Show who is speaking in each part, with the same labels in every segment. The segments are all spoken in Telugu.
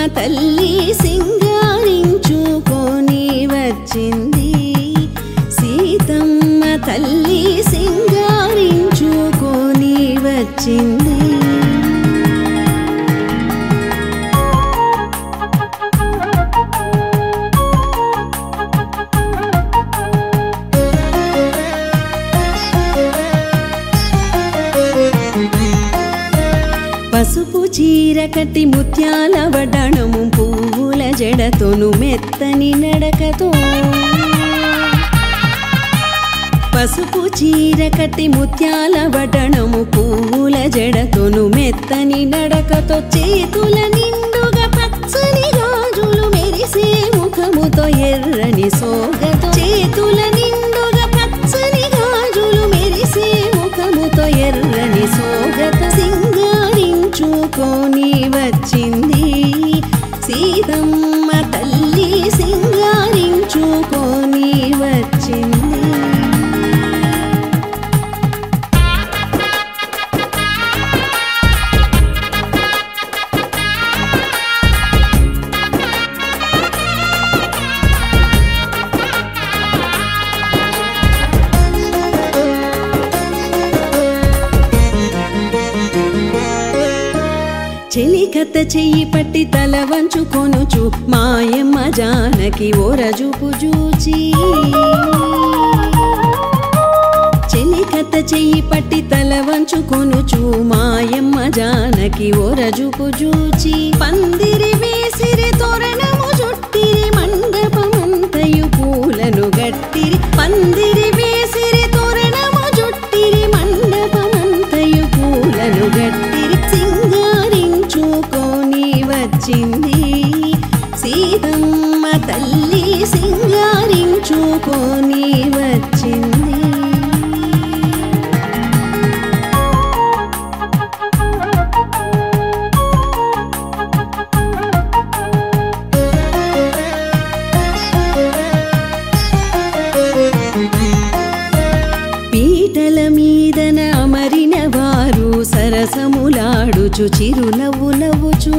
Speaker 1: తల్లి సింగారించుకొని వచ్చింది సీతమ్మ తల్లి సింగారించుకొని వచ్చింది పసుపు చీర కట్టి ముత్యాల వడణము పువ్వుల జడతోను మెత్తని నడకతో పసుపు చీర కట్టి ముత్యాల వడణము పువ్వుల జడతోను మెత్తని నడకతో చేతుల నిండుగా పచ్చని గాజులు మెరిసే ముఖముతో ఎర్రని సోగతో చేతుల నిండుగా పచ్చని గాజులు మెరిసే ముఖముతో ఎర్రని సోగత సింగారించుకొని వచ్చింది సీతమ్మ తల్లి సింగారించుకొని వచ్చింది చెలికత్త చెయ్యి పట్టి తల వంచుకొనుచు మాయమ్మ జానకి ఓరజుపు జూచి చెలికత్త చెయ్యి పట్టి తల వంచుకొనుచు మాయమ్మ జానకి ఓరజుపు జూచి పందిరి వేసిరి తోరణము జుట్టిరి మండపమంతయు పూలను గట్టిరి పందిరి వేసిరి తోరణము జుట్టిరి మండపమంతయు పూలను గట్టిరి సింగారించుకొని వచ్చింది సీతమ్మ తల్లి సింగారించుకొని వచ్చింది పీటల మీదన అమరిన వారు సరసములాడుచు చిరునవ్వు నవ్వుచు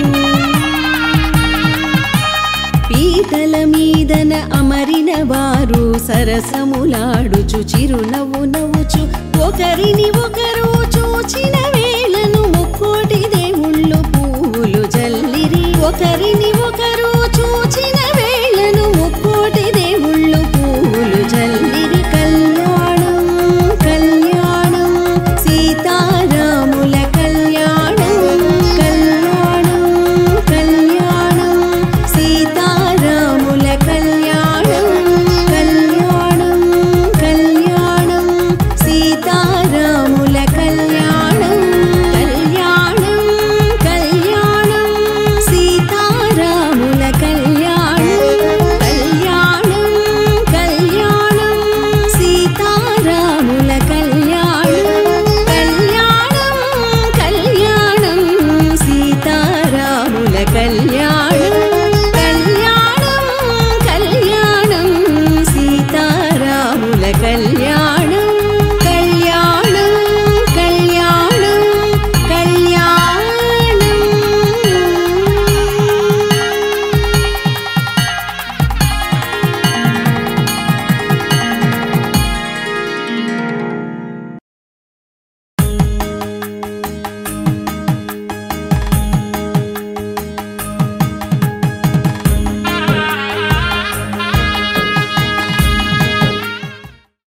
Speaker 1: పీటల మీదన అమరిన వారు సరసములాడుచు చిరునవ్వు నవ్వుచు ఒకరిని ఒకరు చూచిన వేళను ముక్కోటి